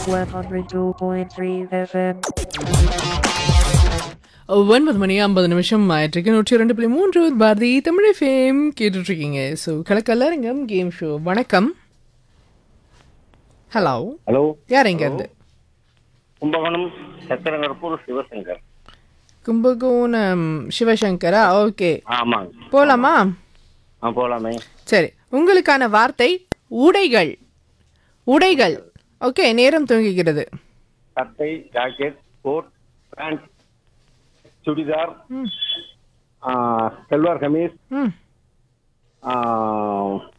102.3 FM. ஒன்பது மணி ஐம்பது நிமிஷம் ஆயிட்டிருக்கு நூற்றி ரெண்டு புள்ளி மூன்று பாரதி தமிழ் ஃபேம் கேட்டுட்டு இருக்கீங்க ஸோ கலக்கல்லரங்கம் கேம் ஷோ வணக்கம் ஹலோ ஹலோ யார் எங்க இருந்து கும்பகோணம் சத்திரங்கற்பூர் சிவசங்கர் கும்பகோணம் சிவசங்கரா ஓகே ஆமாங்க போலாமா ஆ போலாமே சரி உங்களுக்கான வார்த்தை உடைகள் உடைகள் ஓகே நேரம் துவங்குகிறது சட்டை ஜாக்கெட் கோட் பேண்ட் சுடிதார் ம் ஆ, செல்வார் கமீஸ் ம் ஆ,